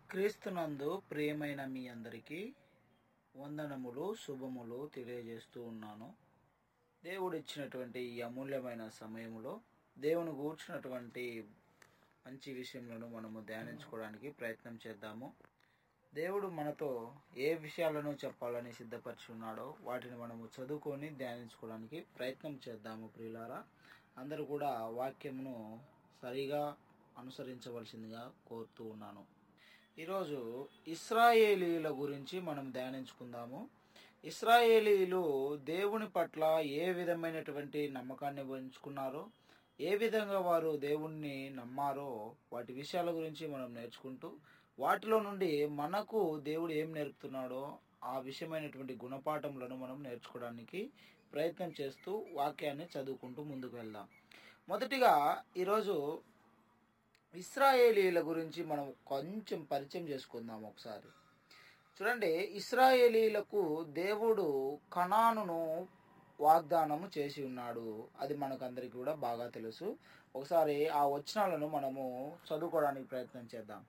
క్రీస్తునందు ప్రియమైన మీ అందరికీ వందనములు శుభములు తెలియజేస్తూ ఉన్నాను దేవుడు ఇచ్చినటువంటి ఈ అమూల్యమైన సమయంలో దేవుని కూర్చున్నటువంటి మంచి విషయములను మనము ధ్యానించుకోవడానికి ప్రయత్నం చేద్దాము దేవుడు మనతో ఏ విషయాలను చెప్పాలని సిద్ధపరిచి ఉన్నాడో వాటిని మనము చదువుకొని ధ్యానించుకోవడానికి ప్రయత్నం చేద్దాము ప్రియులారా అందరూ కూడా వాక్యమును సరిగా అనుసరించవలసిందిగా కోరుతూ ఉన్నాను ఈరోజు ఇస్రాయేలీల గురించి మనం ధ్యానించుకుందాము ఇస్రాయేలీలు దేవుని పట్ల ఏ విధమైనటువంటి నమ్మకాన్ని ఉంచుకున్నారో ఏ విధంగా వారు దేవుణ్ణి నమ్మారో వాటి విషయాల గురించి మనం నేర్చుకుంటూ వాటిలో నుండి మనకు దేవుడు ఏం నేర్పుతున్నాడో ఆ విషయమైనటువంటి గుణపాఠములను మనం నేర్చుకోవడానికి ప్రయత్నం చేస్తూ వాక్యాన్ని చదువుకుంటూ ముందుకు వెళ్దాం మొదటిగా ఈరోజు ఇస్రాయేలీల గురించి మనం కొంచెం పరిచయం చేసుకుందాం ఒకసారి చూడండి ఇస్రాయేలీలకు దేవుడు కణానును వాగ్దానము చేసి ఉన్నాడు అది మనకందరికీ కూడా బాగా తెలుసు ఒకసారి ఆ వచనాలను మనము చదువుకోవడానికి ప్రయత్నం చేద్దాం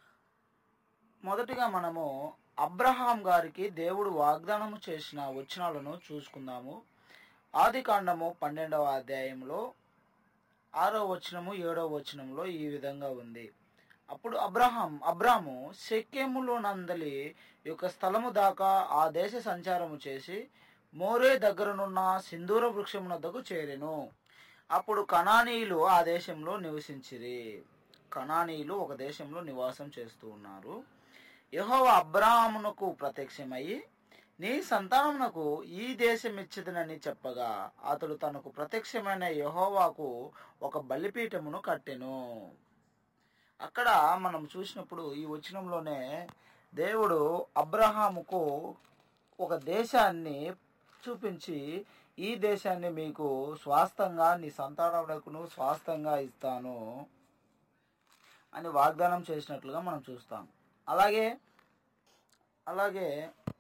మొదటిగా మనము అబ్రహాం గారికి దేవుడు వాగ్దానము చేసిన వచనాలను చూసుకుందాము ఆది కాండము పన్నెండవ అధ్యాయంలో ఆరో వచనము ఏడో వచనంలో ఈ విధంగా ఉంది అప్పుడు అబ్రహాం అబ్రాము శక్యములో నందలి యొక్క స్థలము దాకా ఆ దేశ సంచారము చేసి మోరే దగ్గరనున్న సింధూర వృక్షమునద్దకు చేరెను అప్పుడు కణానీయులు ఆ దేశంలో నివసించిరి కణానీయులు ఒక దేశంలో నివాసం చేస్తూ ఉన్నారు యహోవ అబ్రాహమునకు ప్రత్యక్షమయ్యి నీ సంతానమునకు ఈ దేశం ఇచ్చిదనని చెప్పగా అతడు తనకు ప్రత్యక్షమైన యహోవాకు ఒక బలిపీఠమును కట్టెను అక్కడ మనం చూసినప్పుడు ఈ వచనంలోనే దేవుడు అబ్రహాముకు ఒక దేశాన్ని చూపించి ఈ దేశాన్ని మీకు స్వాస్థంగా నీ సంతానమునకును స్వాస్థంగా ఇస్తాను అని వాగ్దానం చేసినట్లుగా మనం చూస్తాం అలాగే అలాగే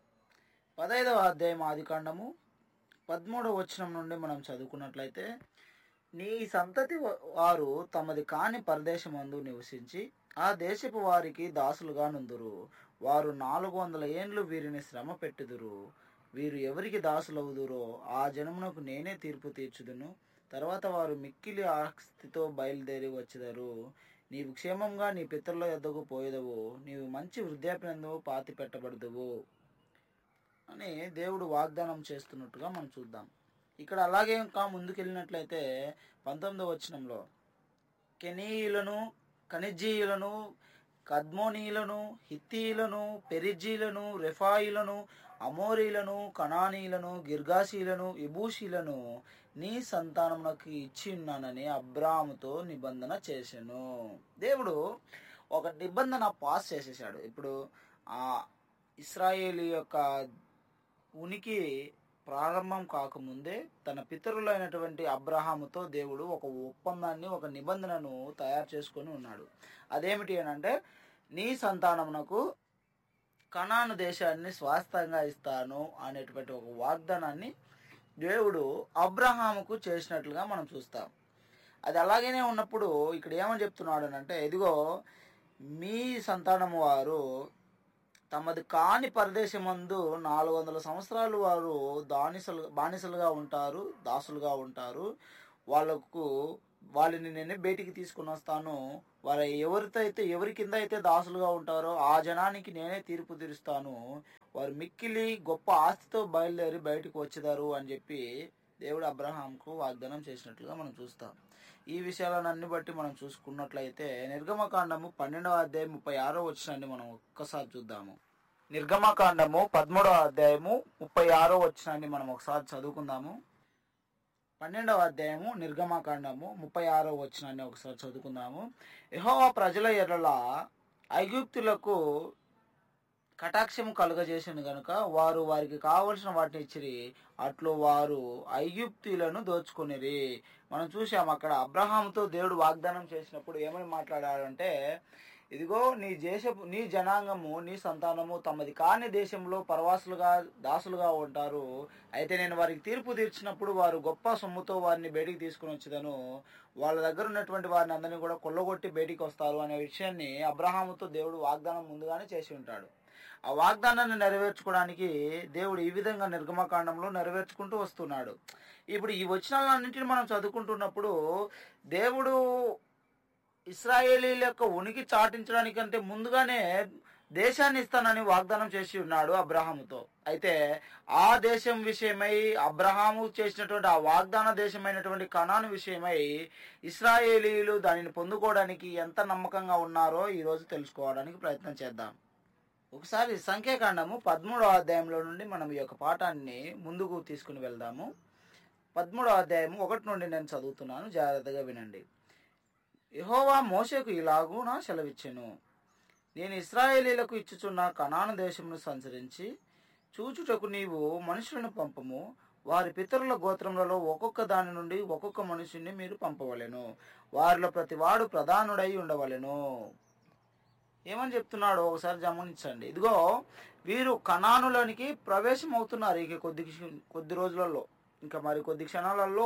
పదైదవ అధ్యాయం ఆదికాండము పదమూడవ వచనం నుండి మనం చదువుకున్నట్లయితే నీ సంతతి వారు తమది కాని పరదేశమందు నివసించి ఆ దేశపు వారికి దాసులుగా నుందురు వారు నాలుగు వందల ఏండ్లు వీరిని శ్రమ పెట్టుదురు వీరు ఎవరికి దాసులవుదురో ఆ జనమునకు నేనే తీర్పు తీర్చుదును తర్వాత వారు మిక్కిలి ఆస్తితో బయలుదేరి వచ్చేదారు నీవు క్షేమంగా నీ పితరుల యొద్దకు పోయేదవు నీవు మంచి వృద్ధాప్యందు పాతి పెట్టబడదువు అని దేవుడు వాగ్దానం చేస్తున్నట్టుగా మనం చూద్దాం ఇక్కడ అలాగే ఇంకా ముందుకెళ్ళినట్లయితే పంతొమ్మిదవ వచనంలో కెనీయులను ఖనిజీయులను కద్మోనీయులను హిత్తీయులను పెరిజీలను రెఫాయిలను అమోరీలను కణానీయులను గిర్గాసీలను ఇబూషీలను నీ సంతానమునకు ఇచ్చి ఉన్నానని అబ్రాముతో నిబంధన చేశాను దేవుడు ఒక నిబంధన పాస్ చేసేసాడు ఇప్పుడు ఆ ఇస్రాయేల్ యొక్క ఉనికి ప్రారంభం కాకముందే తన పితరులైనటువంటి అబ్రహాముతో దేవుడు ఒక ఒప్పందాన్ని ఒక నిబంధనను తయారు చేసుకొని ఉన్నాడు అదేమిటి అని అంటే నీ సంతానమునకు కణాను దేశాన్ని స్వాస్థంగా ఇస్తాను అనేటువంటి ఒక వాగ్దానాన్ని దేవుడు అబ్రహాముకు చేసినట్లుగా మనం చూస్తాం అది అలాగనే ఉన్నప్పుడు ఇక్కడ ఏమని చెప్తున్నాడు అంటే ఇదిగో మీ సంతానము వారు తమది కాని ప్రదేశమందు నాలుగు వందల సంవత్సరాలు వారు దానిసలు బానిసలుగా ఉంటారు దాసులుగా ఉంటారు వాళ్ళకు వాళ్ళని నేను బయటికి తీసుకుని వస్తాను వారు ఎవరితో అయితే ఎవరి కింద అయితే దాసులుగా ఉంటారో ఆ జనానికి నేనే తీర్పు తీరుస్తాను వారు మిక్కిలి గొప్ప ఆస్తితో బయలుదేరి బయటకు వచ్చేదారు అని చెప్పి దేవుడు అబ్రహాంకు వాగ్దానం చేసినట్లుగా మనం చూస్తాం ఈ విషయాలన్నీ బట్టి మనం చూసుకున్నట్లయితే నిర్గమకాండము పన్నెండవ అధ్యాయం ముప్పై ఆరో వచ్చినాన్ని మనం ఒక్కసారి చూద్దాము నిర్గమకాండము పదమూడవ అధ్యాయము ముప్పై ఆరో వచ్చినాన్ని మనం ఒకసారి చదువుకుందాము పన్నెండవ అధ్యాయము నిర్గమకాండము ముప్పై ఆరో వచ్చినాన్ని ఒకసారి చదువుకుందాము యహోవా ప్రజల ఎడల ఐగుప్తులకు కటాక్షము కలుగజేసింది గనుక వారు వారికి కావలసిన వాటిని ఇచ్చిరి అట్లు వారు ఐగుప్తులను దోచుకునిరి మనం చూసాం అక్కడ అబ్రహాంతో దేవుడు వాగ్దానం చేసినప్పుడు ఏమని మాట్లాడారంటే ఇదిగో నీ దేశపు నీ జనాంగము నీ సంతానము తమది కాని దేశంలో పరవాసులుగా దాసులుగా ఉంటారు అయితే నేను వారికి తీర్పు తీర్చినప్పుడు వారు గొప్ప సొమ్ముతో వారిని బయటికి తీసుకుని వచ్చేదను వాళ్ళ దగ్గర ఉన్నటువంటి వారిని అందరినీ కూడా కొల్లగొట్టి బయటికి వస్తారు అనే విషయాన్ని అబ్రహాముతో దేవుడు వాగ్దానం ముందుగానే చేసి ఉంటాడు ఆ వాగ్దానాన్ని నెరవేర్చుకోవడానికి దేవుడు ఈ విధంగా నిర్గమకాండంలో నెరవేర్చుకుంటూ వస్తున్నాడు ఇప్పుడు ఈ వచనాలన్నింటిని మనం చదువుకుంటున్నప్పుడు దేవుడు ఇస్రాయేలీల యొక్క ఉనికి చాటించడానికంటే ముందుగానే దేశాన్ని ఇస్తానని వాగ్దానం చేసి ఉన్నాడు అబ్రహాముతో అయితే ఆ దేశం విషయమై అబ్రహాము చేసినటువంటి ఆ వాగ్దాన దేశమైనటువంటి కణాను విషయమై ఇస్రాయేలీలు దానిని పొందుకోవడానికి ఎంత నమ్మకంగా ఉన్నారో ఈరోజు తెలుసుకోవడానికి ప్రయత్నం చేద్దాం ఒకసారి సంఖ్యాకాండము పదమూడవ అధ్యాయంలో నుండి మనం ఈ యొక్క పాఠాన్ని ముందుకు తీసుకుని వెళ్దాము పదమూడవ అధ్యాయం ఒకటి నుండి నేను చదువుతున్నాను జాగ్రత్తగా వినండి యెహోవా మోషకు ఇలాగూనా సెలవిచ్చెను నేను ఇస్రాయేలీలకు ఇచ్చుచున్న కనాను దేశమును సంచరించి చూచుటకు నీవు మనుషులను పంపము వారి పితరుల గోత్రములలో ఒక్కొక్క దాని నుండి ఒక్కొక్క మనుషుని మీరు పంపవలెను వారిలో ప్రతివాడు ప్రధానుడై ఉండవలెను ఏమని చెప్తున్నాడో ఒకసారి గమనించండి ఇదిగో వీరు కణానులోనికి ప్రవేశం అవుతున్నారు ఇక కొద్ది కొద్ది రోజులలో ఇంకా మరి కొద్ది క్షణాలలో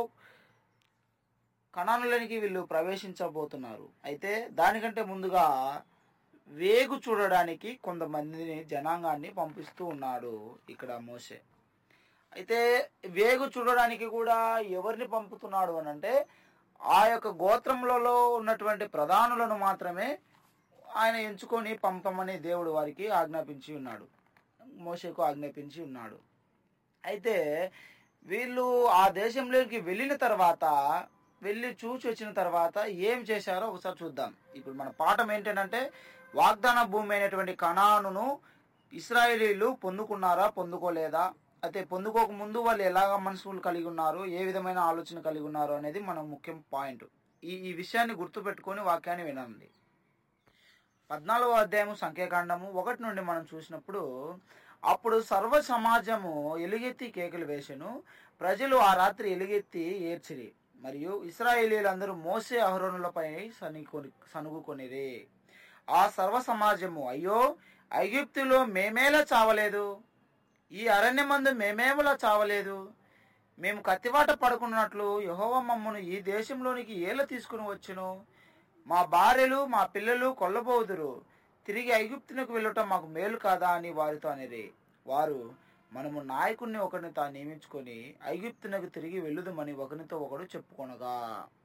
కణానులోనికి వీళ్ళు ప్రవేశించబోతున్నారు అయితే దానికంటే ముందుగా వేగు చూడడానికి కొంతమందిని జనాంగాన్ని పంపిస్తూ ఉన్నాడు ఇక్కడ మోసే అయితే వేగు చూడడానికి కూడా ఎవరిని పంపుతున్నాడు అని అంటే ఆ యొక్క గోత్రములలో ఉన్నటువంటి ప్రధానులను మాత్రమే ఆయన ఎంచుకొని పంపమని దేవుడు వారికి ఆజ్ఞాపించి ఉన్నాడు మోషకు ఆజ్ఞాపించి ఉన్నాడు అయితే వీళ్ళు ఆ దేశంలోకి వెళ్ళిన తర్వాత వెళ్ళి చూసి వచ్చిన తర్వాత ఏం చేశారో ఒకసారి చూద్దాం ఇప్పుడు మన పాఠం ఏంటంటే వాగ్దాన భూమి అయినటువంటి కణానును ఇస్రాయేలీలు పొందుకున్నారా పొందుకోలేదా అయితే పొందుకోక ముందు వాళ్ళు ఎలాగ మనసులు కలిగి ఉన్నారు ఏ విధమైన ఆలోచన కలిగి ఉన్నారు అనేది మన ముఖ్యం పాయింట్ ఈ ఈ విషయాన్ని గుర్తుపెట్టుకొని వాక్యాన్ని వినండి పద్నాలుగో అధ్యాయము సంఖ్యాకాండము ఒకటి నుండి మనం చూసినప్పుడు అప్పుడు సర్వ సమాజము ఎలుగెత్తి కేకలు వేసెను ప్రజలు ఆ రాత్రి ఎలుగెత్తి ఏడ్చిరి మరియు ఇస్రాయేలీలందరూ మోసే అహరోనులపై సనుకొని సనుగుకొనిరి ఆ సర్వ సమాజము అయ్యో ఐగుప్తులో మేమేలా చావలేదు ఈ అరణ్యమందు మేమేమలా చావలేదు మేము కత్తివాట పడుకున్నట్లు యహోవ మమ్మను ఈ దేశంలోనికి ఏల తీసుకుని వచ్చును మా భార్యలు మా పిల్లలు కొల్లబోదురు తిరిగి ఐగుప్తునకు వెళ్ళటం మాకు మేలు కాదా అని వారితో అనేది వారు మనము నాయకుడిని ఒకరిని తా నియమించుకొని ఐగుప్తునకు తిరిగి వెళ్ళుదమని ఒకరితో ఒకడు చెప్పుకొనగా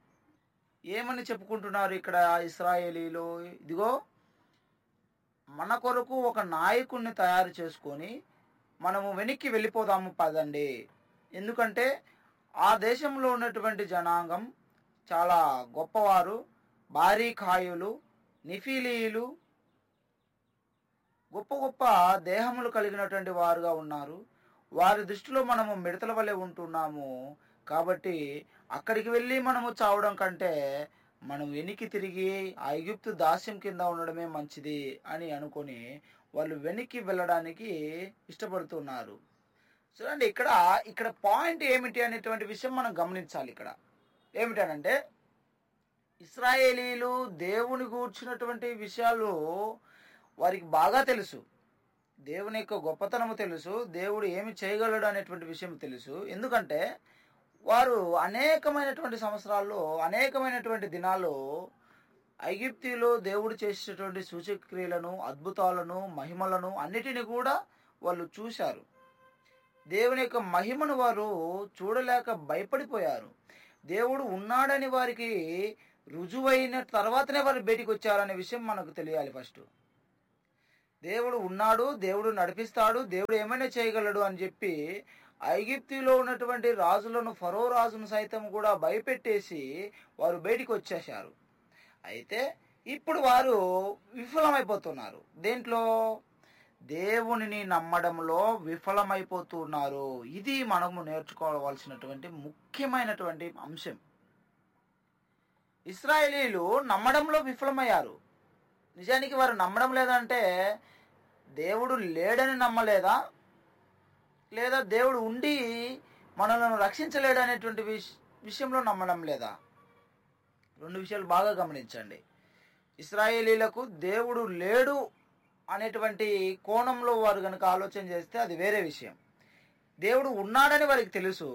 ఏమని చెప్పుకుంటున్నారు ఇక్కడ ఇస్రాయేలీలు ఇదిగో మన కొరకు ఒక నాయకుడిని తయారు చేసుకొని మనము వెనక్కి వెళ్ళిపోదాము పదండి ఎందుకంటే ఆ దేశంలో ఉన్నటువంటి జనాంగం చాలా గొప్పవారు భారీ కాయులు నిఫీలీయులు గొప్ప గొప్ప దేహములు కలిగినటువంటి వారుగా ఉన్నారు వారి దృష్టిలో మనము మిడతల వలె ఉంటున్నాము కాబట్టి అక్కడికి వెళ్ళి మనము చావడం కంటే మనం వెనక్కి తిరిగి ఆ ఐగుప్తు దాస్యం కింద ఉండడమే మంచిది అని అనుకొని వాళ్ళు వెనక్కి వెళ్ళడానికి ఇష్టపడుతున్నారు చూడండి ఇక్కడ ఇక్కడ పాయింట్ ఏమిటి అనేటువంటి విషయం మనం గమనించాలి ఇక్కడ ఏమిటనంటే ఇస్రాయేలీలు దేవుని కూర్చున్నటువంటి విషయాలు వారికి బాగా తెలుసు దేవుని యొక్క గొప్పతనము తెలుసు దేవుడు ఏమి చేయగలడు అనేటువంటి విషయం తెలుసు ఎందుకంటే వారు అనేకమైనటువంటి సంవత్సరాల్లో అనేకమైనటువంటి దినాల్లో ఐగిప్తిలో దేవుడు చేసేటటువంటి సూచక్రియలను అద్భుతాలను మహిమలను అన్నిటిని కూడా వాళ్ళు చూశారు దేవుని యొక్క మహిమను వారు చూడలేక భయపడిపోయారు దేవుడు ఉన్నాడని వారికి రుజువైన తర్వాతనే వారు బయటికి వచ్చారనే విషయం మనకు తెలియాలి ఫస్ట్ దేవుడు ఉన్నాడు దేవుడు నడిపిస్తాడు దేవుడు ఏమైనా చేయగలడు అని చెప్పి ఐగిప్తిలో ఉన్నటువంటి రాజులను ఫరో రాజును సైతం కూడా భయపెట్టేసి వారు బయటికి వచ్చేశారు అయితే ఇప్పుడు వారు విఫలమైపోతున్నారు దేంట్లో దేవునిని నమ్మడంలో విఫలమైపోతున్నారు ఇది మనము నేర్చుకోవాల్సినటువంటి ముఖ్యమైనటువంటి అంశం ఇస్రాయేలీలు నమ్మడంలో విఫలమయ్యారు నిజానికి వారు నమ్మడం లేదంటే దేవుడు లేడని నమ్మలేదా లేదా దేవుడు ఉండి మనలను రక్షించలేడు అనేటువంటి విష విషయంలో నమ్మడం లేదా రెండు విషయాలు బాగా గమనించండి ఇస్రాయేలీలకు దేవుడు లేడు అనేటువంటి కోణంలో వారు కనుక ఆలోచన చేస్తే అది వేరే విషయం దేవుడు ఉన్నాడని వారికి తెలుసు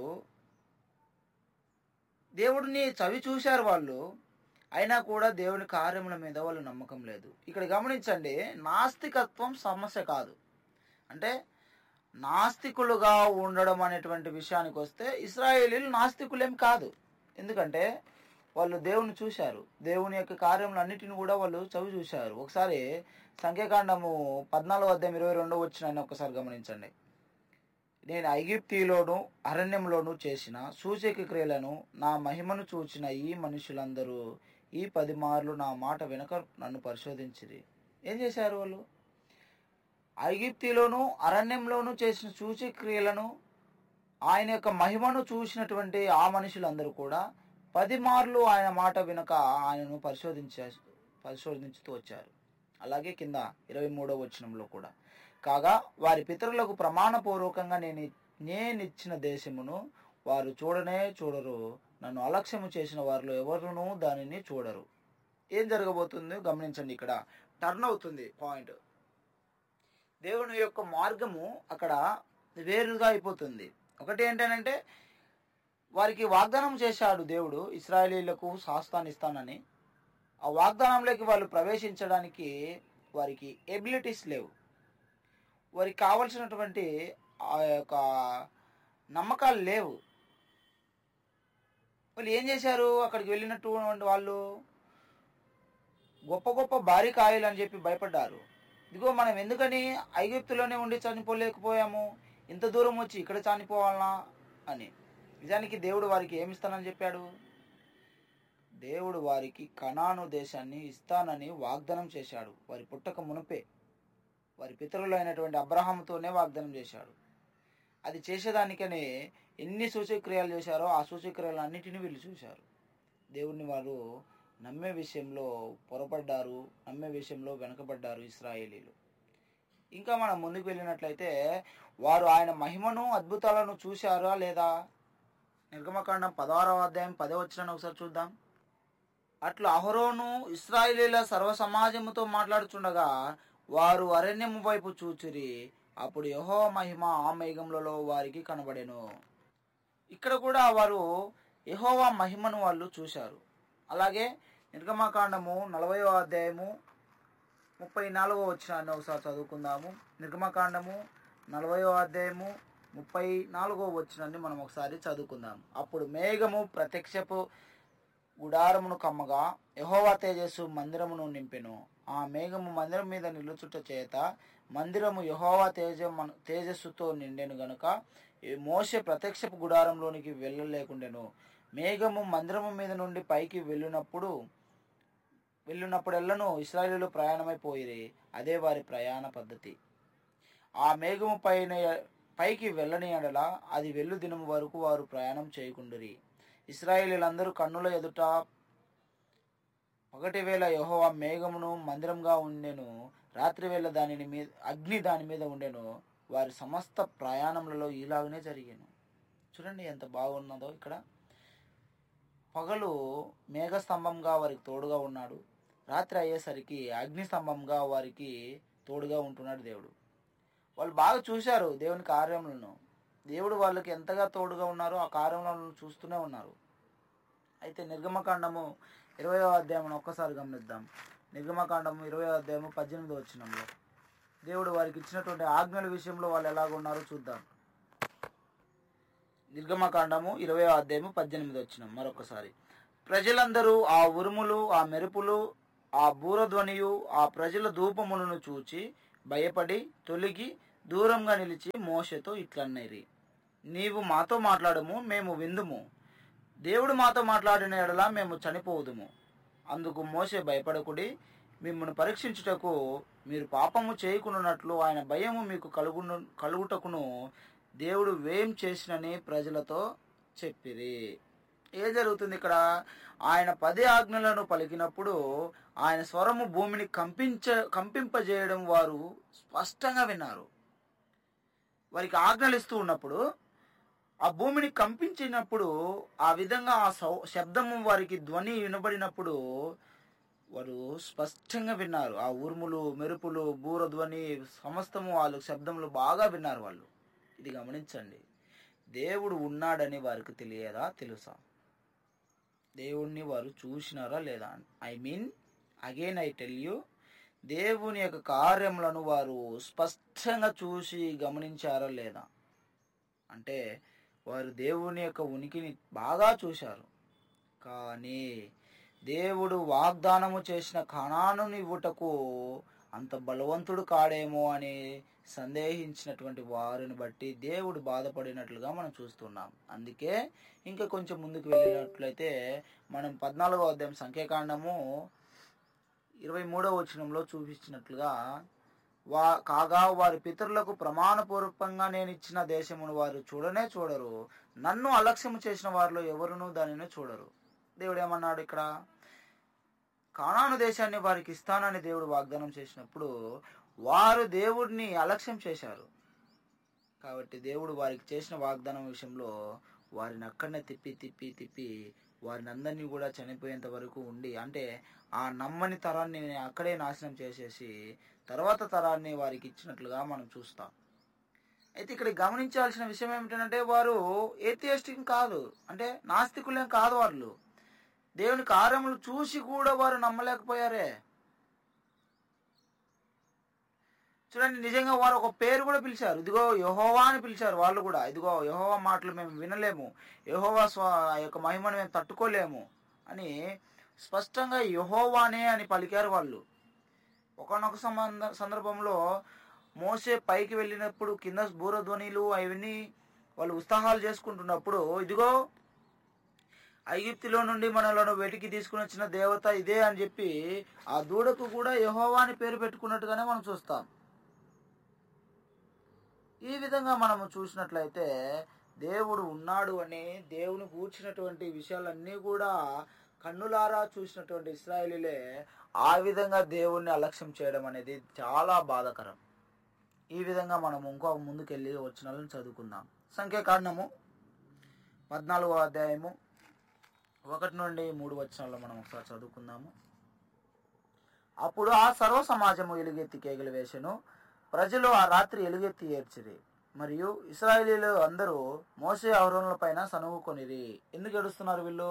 దేవుడిని చవి చూశారు వాళ్ళు అయినా కూడా దేవుని కార్యముల మీద వాళ్ళు నమ్మకం లేదు ఇక్కడ గమనించండి నాస్తికత్వం సమస్య కాదు అంటే నాస్తికులుగా ఉండడం అనేటువంటి విషయానికి వస్తే ఇస్రాయేలీలు నాస్తికులేం కాదు ఎందుకంటే వాళ్ళు దేవుని చూశారు దేవుని యొక్క కార్యములన్నిటిని కూడా వాళ్ళు చవి చూశారు ఒకసారి సంఖ్యాకాండము పద్నాలుగు అధ్యాయం ఇరవై రెండో వచ్చిన ఒకసారి గమనించండి నేను ఐగిప్తిలోను అరణ్యంలోను చేసిన సూచక క్రియలను నా మహిమను చూచిన ఈ మనుషులందరూ ఈ పది మార్లు నా మాట వెనుక నన్ను పరిశోధించిరి ఏం చేశారు వాళ్ళు ఐగిప్తిలోను అరణ్యంలోను చేసిన సూచక క్రియలను ఆయన యొక్క మహిమను చూసినటువంటి ఆ మనుషులందరూ కూడా పది మార్లు ఆయన మాట వినక ఆయనను పరిశోధించే పరిశోధించుతూ వచ్చారు అలాగే కింద ఇరవై మూడో వచనంలో కూడా కాగా వారి పితరులకు ప్రమాణపూర్వకంగా నేను నేనిచ్చిన దేశమును వారు చూడనే చూడరు నన్ను అలక్ష్యము చేసిన వారిలో ఎవరునూ దానిని చూడరు ఏం జరగబోతుందో గమనించండి ఇక్కడ టర్న్ అవుతుంది పాయింట్ దేవుని యొక్క మార్గము అక్కడ వేరుగా అయిపోతుంది ఒకటి ఏంటంటే వారికి వాగ్దానం చేశాడు దేవుడు ఇస్రాయేలీలకు శాస్తాన్ని ఇస్తానని ఆ వాగ్దానంలోకి వాళ్ళు ప్రవేశించడానికి వారికి ఎబిలిటీస్ లేవు వారికి కావలసినటువంటి ఆ యొక్క నమ్మకాలు లేవు వాళ్ళు ఏం చేశారు అక్కడికి వెళ్ళినటువంటి వాళ్ళు గొప్ప గొప్ప భారీ కాయలు అని చెప్పి భయపడ్డారు ఇదిగో మనం ఎందుకని ఐగుప్తులోనే ఉండి చనిపోలేకపోయాము ఇంత దూరం వచ్చి ఇక్కడ చనిపోవాలనా అని నిజానికి దేవుడు వారికి ఏమిస్తానని చెప్పాడు దేవుడు వారికి కనాను దేశాన్ని ఇస్తానని వాగ్దానం చేశాడు వారి పుట్టక మునుపే వారి పితరులు అయినటువంటి అబ్రహాంతోనే వాగ్దానం చేశాడు అది చేసేదానికనే ఎన్ని సూచక్రియలు చేశారో ఆ సూచక్రియలు అన్నిటిని వీళ్ళు చూశారు దేవుడిని వారు నమ్మే విషయంలో పొరపడ్డారు నమ్మే విషయంలో వెనకబడ్డారు ఇస్రాయేలీలు ఇంకా మనం ముందుకు వెళ్ళినట్లయితే వారు ఆయన మహిమను అద్భుతాలను చూశారా లేదా నిర్గమకాండం పదహారవ అధ్యాయం పదే వచ్చిన ఒకసారి చూద్దాం అట్లు అహరోను ఇస్రాయేలీల సర్వ సమాజముతో మాట్లాడుచుండగా వారు అరణ్యము వైపు చూచిరి అప్పుడు యహో మహిమ ఆ మేఘములలో వారికి కనబడెను ఇక్కడ కూడా వారు యహోవా మహిమను వాళ్ళు చూశారు అలాగే నిర్గమకాండము నలభైవ అధ్యాయము ముప్పై నాలుగో వచ్చినాన్ని ఒకసారి చదువుకుందాము నిర్గమకాండము నలభైవ అధ్యాయము ముప్పై నాలుగో వచ్చినాన్ని మనం ఒకసారి చదువుకుందాం అప్పుడు మేఘము ప్రత్యక్షపు గుడారమును కమ్మగా యహోవా తేజస్సు మందిరమును నింపెను ఆ మేఘము మందిరం మీద నిలుచుట చేత మందిరము యహోవా తేజ తేజస్సుతో నిండెను గనుక ఈ మోషే ప్రత్యక్షపు గుడారంలోనికి వెళ్ళలేకుండెను మేఘము మందిరము మీద నుండి పైకి వెళ్ళినప్పుడు వెళ్ళినప్పుడెల్లను ఇస్రాయేలీలు ప్రయాణమైపోయిరి అదే వారి ప్రయాణ పద్ధతి ఆ మేఘము పైన పైకి వెళ్ళని ఎడల అది వెళ్ళు దినము వరకు వారు ప్రయాణం చేయకుండిరి ఇస్రాయేలీలందరూ కన్నుల ఎదుట పగటి వేళ యెహోవా మేఘమును మందిరంగా ఉండెను రాత్రి వేళ దానిని మీద అగ్ని దాని మీద ఉండెను వారి సమస్త ప్రయాణములలో ఇలాగనే జరిగాను చూడండి ఎంత బాగున్నదో ఇక్కడ పగలు మేఘస్తంభంగా వారికి తోడుగా ఉన్నాడు రాత్రి అయ్యేసరికి అగ్ని స్తంభంగా వారికి తోడుగా ఉంటున్నాడు దేవుడు వాళ్ళు బాగా చూశారు దేవుని కార్యములను దేవుడు వాళ్ళకి ఎంతగా తోడుగా ఉన్నారో ఆ కార్యములను చూస్తూనే ఉన్నారు అయితే నిర్గమకాండము ఇరవయో అధ్యాయం ఒక్కసారి గమనిద్దాం నిర్గమకాండము ఇరవయో అధ్యాయము పద్దెనిమిది వచ్చినంలో దేవుడు వారికి ఇచ్చినటువంటి ఆజ్ఞల విషయంలో వాళ్ళు ఎలాగ ఉన్నారో చూద్దాం నిర్గమకాండము ఇరవై అధ్యాయము పద్దెనిమిది వచ్చిన మరొకసారి ప్రజలందరూ ఆ ఉరుములు ఆ మెరుపులు ఆ బూరధ్వనియు ఆ ప్రజల ధూపములను చూచి భయపడి తొలిగి దూరంగా నిలిచి మోషతో ఇట్లన్నైరి నీవు మాతో మాట్లాడము మేము విందుము దేవుడు మాతో మాట్లాడిన ఎడల మేము చనిపోదుము అందుకు మోసే భయపడకుడి మిమ్మల్ని పరీక్షించుటకు మీరు పాపము చేయకున్నట్లు ఆయన భయము మీకు కలుగును కలుగుటకును దేవుడు వేం చేసినని ప్రజలతో చెప్పిరి ఏ జరుగుతుంది ఇక్కడ ఆయన పది ఆజ్ఞలను పలికినప్పుడు ఆయన స్వరము భూమిని కంపించ కంపింపజేయడం వారు స్పష్టంగా విన్నారు వారికి ఆజ్ఞలు ఇస్తూ ఉన్నప్పుడు ఆ భూమిని కంపించినప్పుడు ఆ విధంగా ఆ సౌ శబ్దము వారికి ధ్వని వినబడినప్పుడు వారు స్పష్టంగా విన్నారు ఆ ఉరుములు మెరుపులు బూరధ్వని సమస్తము వాళ్ళు శబ్దములు బాగా విన్నారు వాళ్ళు ఇది గమనించండి దేవుడు ఉన్నాడని వారికి తెలియదా తెలుసా దేవుణ్ణి వారు చూసినారా లేదా I mean again I tell you దేవుని యొక్క కార్యములను వారు స్పష్టంగా చూసి గమనించారా లేదా అంటే వారు దేవుని యొక్క ఉనికిని బాగా చూశారు కానీ దేవుడు వాగ్దానము చేసిన కణాను ఇవ్వుటకు అంత బలవంతుడు కాడేమో అని సందేహించినటువంటి వారిని బట్టి దేవుడు బాధపడినట్లుగా మనం చూస్తున్నాం అందుకే ఇంకా కొంచెం ముందుకు వెళ్ళినట్లయితే మనం పద్నాలుగో అధ్యాయం సంఖ్యాకాండము ఇరవై మూడవ వచనంలో చూపించినట్లుగా వా కాగా వారి పితరులకు ప్రమాణపూర్వకంగా నేను ఇచ్చిన దేశమును వారు చూడనే చూడరు నన్ను అలక్ష్యము చేసిన వారిలో ఎవరునూ దానిని చూడరు దేవుడు ఏమన్నాడు ఇక్కడ కానాను దేశాన్ని వారికి ఇస్తానని దేవుడు వాగ్దానం చేసినప్పుడు వారు దేవుడిని అలక్ష్యం చేశారు కాబట్టి దేవుడు వారికి చేసిన వాగ్దానం విషయంలో వారిని అక్కడనే తిప్పి తిప్పి తిప్పి వారిని అందరినీ కూడా చనిపోయేంత వరకు ఉండి అంటే ఆ నమ్మని తరాన్ని అక్కడే నాశనం చేసేసి తర్వాత తరాన్ని వారికి ఇచ్చినట్లుగా మనం చూస్తాం అయితే ఇక్కడ గమనించాల్సిన విషయం ఏమిటంటే వారు ఏథియస్టిక్ కాదు అంటే నాస్తికులేం కాదు వాళ్ళు దేవుని కార్యములు చూసి కూడా వారు నమ్మలేకపోయారే చూడండి నిజంగా వారు ఒక పేరు కూడా పిలిచారు ఇదిగో యహోవా అని పిలిచారు వాళ్ళు కూడా ఇదిగో యహోవా మాటలు మేము వినలేము యహోవా స్వ ఆ యొక్క మహిమను మేము తట్టుకోలేము అని స్పష్టంగా యహోవానే అని పలికారు వాళ్ళు ఒకనొక సంబంధ సందర్భంలో మోసే పైకి వెళ్ళినప్పుడు కింద బూరధ్వనిలు అవన్నీ వాళ్ళు ఉత్సాహాలు చేసుకుంటున్నప్పుడు ఇదిగో ఐగిప్తిలో నుండి మనలను వెటికి తీసుకుని వచ్చిన దేవత ఇదే అని చెప్పి ఆ దూడకు కూడా యహోవా అని పేరు పెట్టుకున్నట్టుగానే మనం చూస్తాం ఈ విధంగా మనము చూసినట్లయితే దేవుడు ఉన్నాడు అని దేవుని కూర్చున్నటువంటి విషయాలన్నీ కూడా కన్నులారా చూసినటువంటి ఇస్రాయేలీలే ఆ విధంగా దేవుణ్ణి అలక్ష్యం చేయడం అనేది చాలా బాధాకరం ఈ విధంగా మనం ఇంకో ముందుకెళ్ళి వచ్చినాలను చదువుకుందాం సంఖ్యాకాండము పద్నాలుగో అధ్యాయము ఒకటి నుండి మూడు వచనాల్లో మనం ఒకసారి చదువుకుందాము అప్పుడు ఆ సర్వ సమాజము ఎలుగెత్తి కేకలు వేసెను ప్రజలు ఆ రాత్రి ఎలుగెత్తి ఏడ్చిరి మరియు ఇస్రాయేలీలు అందరూ మోసే అవరోణుల పైన సనుగుకొనిరి ఎందుకు ఏడుస్తున్నారు వీళ్ళు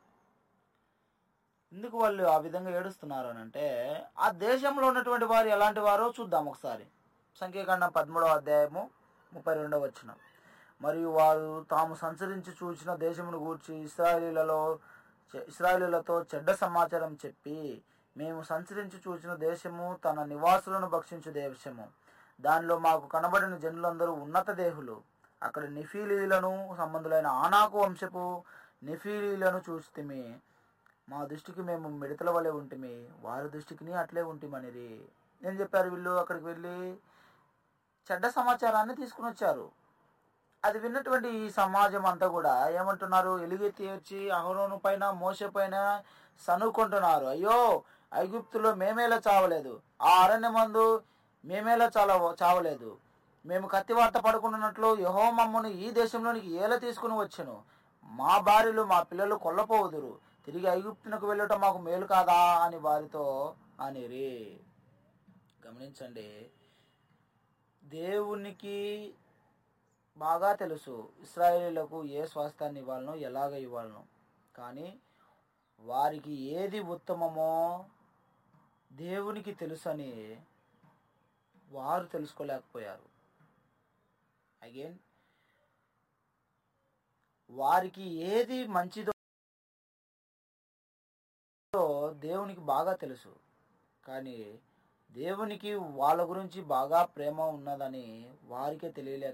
ఎందుకు వాళ్ళు ఆ విధంగా ఏడుస్తున్నారు అని అంటే ఆ దేశంలో ఉన్నటువంటి వారు ఎలాంటి వారో చూద్దాం ఒకసారి సంఖ్యాకాండం పదమూడవ అధ్యాయము ముప్పై రెండవ వచ్చిన మరియు వారు తాము సంచరించి చూసిన దేశమును గూర్చి ఇస్రాయేలీలలో ఇస్రాయేలీలతో చెడ్డ సమాచారం చెప్పి మేము సంచరించి చూసిన దేశము తన నివాసులను భక్షించు దేశము దానిలో మాకు కనబడిన జనులందరూ ఉన్నత దేహులు అక్కడ నిఫీలీలను సంబంధులైన ఆనాకు వంశపు నిఫీలీలను చూస్తేమి మా దృష్టికి మేము మిడతల వలె ఉంటిమి వారి దృష్టికి అట్లే ఉంటిమనిరి ఏం చెప్పారు వీళ్ళు అక్కడికి వెళ్ళి చెడ్డ సమాచారాన్ని తీసుకుని వచ్చారు అది విన్నటువంటి ఈ సమాజం అంతా కూడా ఏమంటున్నారు ఎలుగెత్తి వచ్చి అహరోను పైన మోస పైన సనుక్కుంటున్నారు అయ్యో ఐగుప్తులో మేమేలా చావలేదు ఆ అరణ్య మందు మేమేలా చాలా చావలేదు మేము కత్తివార్త పడుకున్నట్లు యహో మమ్మను ఈ దేశంలోనికి ఏలా తీసుకుని వచ్చాను మా భార్యలు మా పిల్లలు కొల్లపోవుదురు తిరిగి ఐగుప్తునకు వెళ్ళటం మాకు మేలు కాదా అని వారితో అనిరి గమనించండి దేవునికి బాగా తెలుసు ఇస్రాయేలీలకు ఏ స్వాస్థాన్ని ఇవ్వాలనో ఎలాగ ఇవ్వాలనో కానీ వారికి ఏది ఉత్తమమో దేవునికి తెలుసని వారు తెలుసుకోలేకపోయారు అగైన్ వారికి ఏది మంచిదో దేవునికి బాగా తెలుసు కానీ దేవునికి వాళ్ళ గురించి బాగా ప్రేమ ఉన్నదని వారికే తెలియలేక